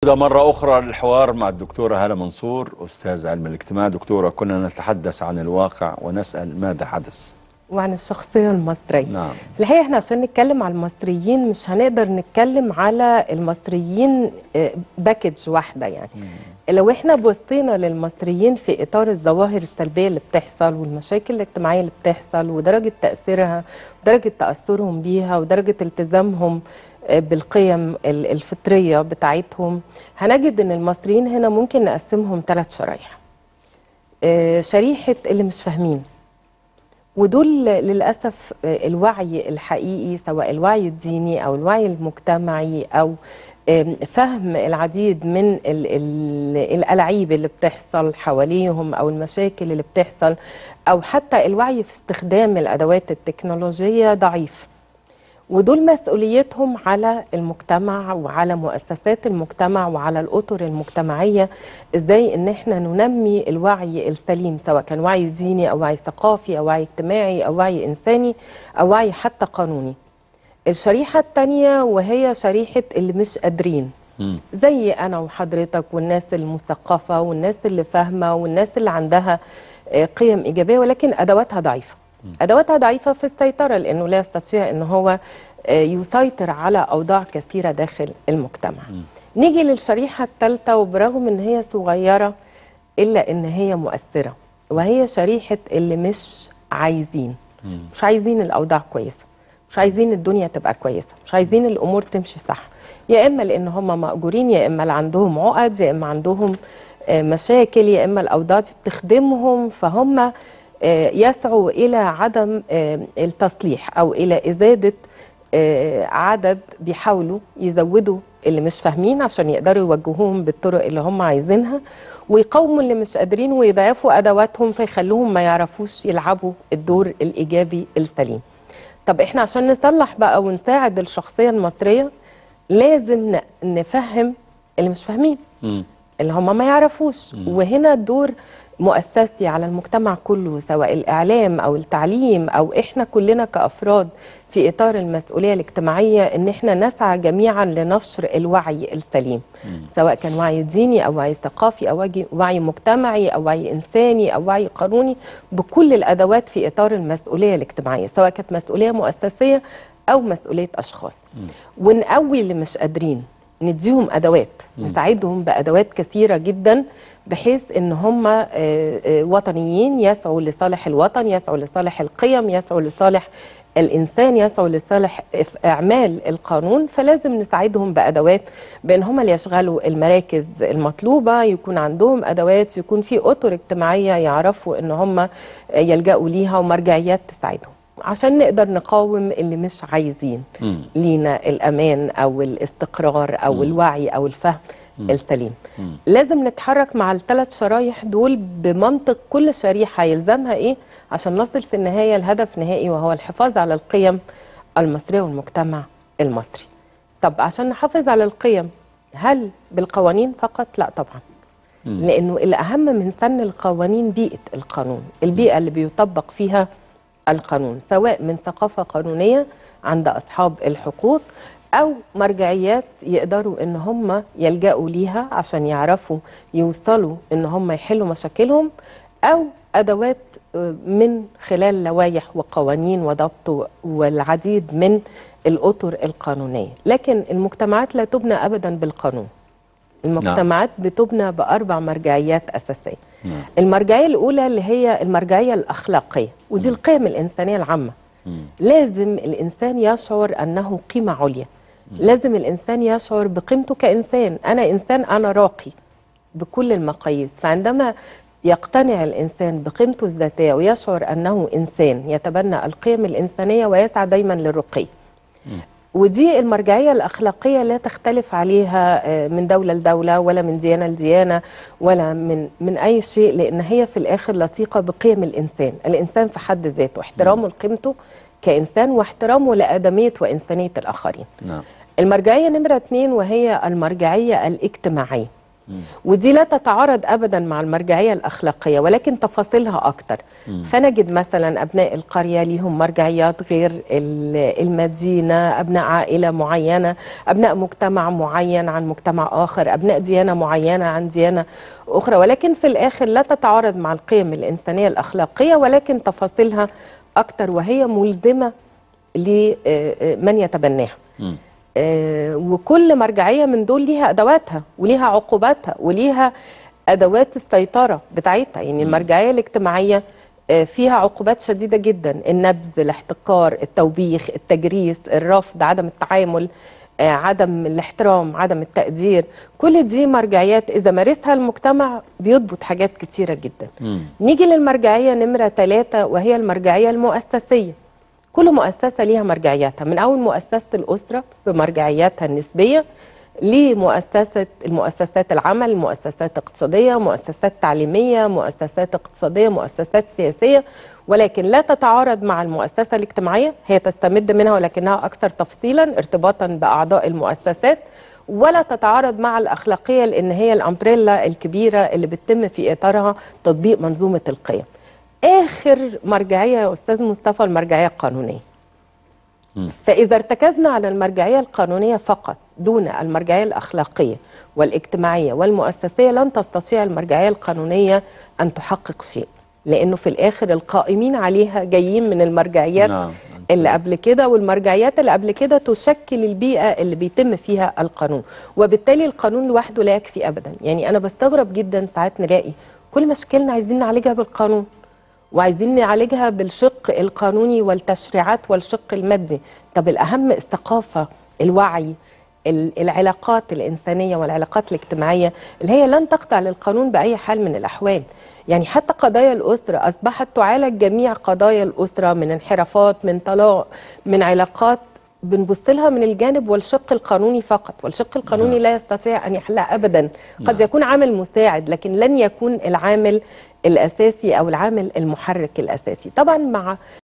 مرة أخرى للحوار مع الدكتورة هالة منصور أستاذ علم الاجتماع دكتورة كنا نتحدث عن الواقع ونسأل ماذا حدث وعن الشخصية المصرية نعم في الحقيقة احنا عشان نتكلم على المصريين مش هنقدر نتكلم على المصريين آه، باكج واحدة يعني لو احنا بصينا للمصريين في إطار الظواهر السلبية اللي بتحصل والمشاكل الاجتماعية اللي بتحصل ودرجة تأثيرها ودرجة تأثرهم بيها ودرجة التزامهم آه، بالقيم ال- الفطرية بتاعتهم هنجد ان المصريين هنا ممكن نقسمهم ثلاث شرايح آه، شريحة اللي مش فاهمين ودول للأسف الوعي الحقيقي سواء الوعي الديني أو الوعي المجتمعي أو آم، فهم العديد من ال- ال- الألعاب اللي بتحصل حواليهم أو المشاكل اللي بتحصل أو حتى الوعي في استخدام الأدوات التكنولوجية ضعيف ودول مسؤوليتهم على المجتمع وعلى مؤسسات المجتمع وعلى الأطر المجتمعية ازاي ان احنا ننمي الوعي السليم سواء كان وعي ديني او وعي ثقافي او وعي اجتماعي او وعي انساني او وعي حتى قانوني الشريحة التانية وهي شريحة اللي مش قادرين مم. زي انا وحضرتك والناس المثقفة والناس اللي فاهمة والناس اللي عندها آه، قيم ايجابية ولكن ادواتها ضعيفة ادواتها ضعيفة في السيطرة لانه لا يستطيع ان هو آه، يسيطر على اوضاع كثيرة داخل المجتمع نيجي للشريحة الثالثة وبرغم ان هي صغيرة الا ان هي مؤثرة وهي شريحة اللي مش عايزين مش عايزين الاوضاع كويسة مش عايزين الدنيا تبقى كويسة مش عايزين الامور تمشي صح يا اما لان هم مأجورين يا اما اللي عندهم عقد يا اما عندهم آه، مشاكل يا اما الاوضاع دي بتخدمهم فهم آه، يسعوا الى عدم آه، التصليح او الى ازاده آه، عدد بيحاولوا يزودوا اللي مش فاهمين عشان يقدروا يوجهوهم بالطرق اللي هم عايزينها ويقاوموا اللي مش قادرين ويضعفوا ادواتهم فيخلوهم ما يعرفوش يلعبوا الدور الايجابي السليم. طب احنا عشان نصلح بقى ونساعد الشخصيه المصريه لازم ن- نفهم اللي مش فاهمين. مم. اللي هم ما يعرفوش وهنا الدور مؤسسي على المجتمع كله سواء الإعلام أو التعليم أو إحنا كلنا كأفراد في إطار المسؤولية الاجتماعية إن إحنا نسعى جميعا لنشر الوعي السليم سواء كان وعي ديني أو وعي ثقافي أو وعي- وعي مجتمعي أو وعي إنساني أو وعي قانوني بكل الأدوات في إطار المسؤولية الاجتماعية سواء كانت مسؤولية مؤسسية أو مسؤولية أشخاص ونقوي اللي مش قادرين نديهم ادوات نساعدهم بادوات كثيره جدا بحيث ان هم آه، آه، وطنيين يسعوا لصالح الوطن يسعوا لصالح القيم يسعوا لصالح الانسان يسعوا لصالح إف- اعمال القانون فلازم نساعدهم بادوات بان هم اللي يشغلوا المراكز المطلوبه يكون عندهم ادوات يكون في اطر اجتماعيه يعرفوا ان هم يلجأوا ليها ومرجعيات تساعدهم عشان نقدر نقاوم اللي مش عايزين مم. لينا الامان او الاستقرار او الوعي او الفهم السليم لازم نتحرك مع الثلاث شرايح دول بمنطق كل شريحه يلزمها ايه عشان نصل في النهايه لهدف نهائي وهو الحفاظ على القيم المصريه والمجتمع المصري طب عشان نحافظ على القيم هل بالقوانين فقط لا طبعا لانه الاهم من سن القوانين بيئه القانون البيئه اللي بيطبق فيها القانون سواء من ثقافة قانونية عند أصحاب الحقوق أو مرجعيات يقدروا إن هم يلجأوا ليها عشان يعرفوا يوصلوا إن هم يحلوا مشاكلهم أو أدوات آه، من خلال لوائح وقوانين وضبط والعديد من الأطر القانونية لكن المجتمعات لا تبنى أبدا بالقانون المجتمعات بتبنى بأربع مرجعيات أساسية نعم. المرجعية الأولى اللي هي المرجعية الأخلاقية ودي القيم الإنسانية العامة لازم الإنسان يشعر أنه قيمة عليا لازم الإنسان يشعر بقيمته كإنسان أنا إنسان أنا راقي بكل المقاييس فعندما يقتنع الإنسان بقيمته الذاتية ويشعر أنه إنسان يتبنى القيم الإنسانية ويسعى دايما للرقي ودي المرجعية الأخلاقية لا تختلف عليها آه، من دولة لدولة ولا من ديانة لديانة ولا من من أي شيء لأن هي في الآخر لصيقة بقيم الإنسان الإنسان في حد ذاته احترامه لقيمته كإنسان واحترامه لآدمية وإنسانية الآخرين نعم المرجعية نمرة اتنين وهي المرجعية الاجتماعية ودي لا تتعارض ابدا مع المرجعيه الاخلاقيه ولكن تفاصيلها اكتر فنجد مثلا ابناء القريه ليهم مرجعيات غير ال- المدينه ابناء عائله معينه ابناء مجتمع معين عن مجتمع اخر ابناء ديانه معينه عن ديانه اخرى ولكن في الاخر لا تتعارض مع القيم الانسانيه الاخلاقيه ولكن تفاصيلها اكتر وهي ملزمه لمن يتبناها آه، وكل مرجعيه من دول ليها ادواتها وليها عقوباتها وليها ادوات السيطره بتاعتها يعني المرجعيه الاجتماعيه آه، فيها عقوبات شديده جدا النبذ الاحتقار التوبيخ التجريس الرفض عدم التعامل آه، عدم الاحترام عدم التقدير كل دي مرجعيات اذا مارسها المجتمع بيضبط حاجات كتيره جدا نيجي للمرجعيه نمره ثلاثة وهي المرجعيه المؤسسيه كل مؤسسة ليها مرجعياتها من أول مؤسسة الأسرة بمرجعياتها النسبية لمؤسسة المؤسسات العمل مؤسسات اقتصادية مؤسسات تعليمية مؤسسات اقتصادية مؤسسات سياسية ولكن لا تتعارض مع المؤسسة الاجتماعية هي تستمد منها ولكنها أكثر تفصيلا ارتباطا بأعضاء المؤسسات ولا تتعارض مع الأخلاقية لأن هي الأمبريلا الكبيرة اللي بتتم في إطارها تطبيق منظومة القيم آخر مرجعية يا أستاذ مصطفى المرجعية القانونية فإذا ارتكزنا على المرجعية القانونية فقط دون المرجعية الأخلاقية والاجتماعية والمؤسسية لن تستطيع المرجعية القانونية أن تحقق شيء لأنه في الآخر القائمين عليها جايين من المرجعيات نعم. اللي قبل كده والمرجعيات اللي قبل كده تشكل البيئة اللي بيتم فيها القانون وبالتالي القانون لوحده لا يكفي أبدا يعني أنا بستغرب جدا ساعات نلاقي كل مشاكلنا عايزين نعالجها بالقانون وعايزين نعالجها بالشق القانوني والتشريعات والشق المادي طب الأهم الثقافة الوعي ال- العلاقات الإنسانية والعلاقات الاجتماعية اللي هي لن تخضع للقانون بأي حال من الأحوال يعني حتى قضايا الأسرة أصبحت تعالج جميع قضايا الأسرة من انحرافات من طلاق من علاقات بنبص لها من الجانب والشق القانوني فقط والشق القانوني لا يستطيع أن يحلها أبدا قد يكون عامل مساعد لكن لن يكون العامل الأساسي أو العامل المحرك الأساسي طبعا مع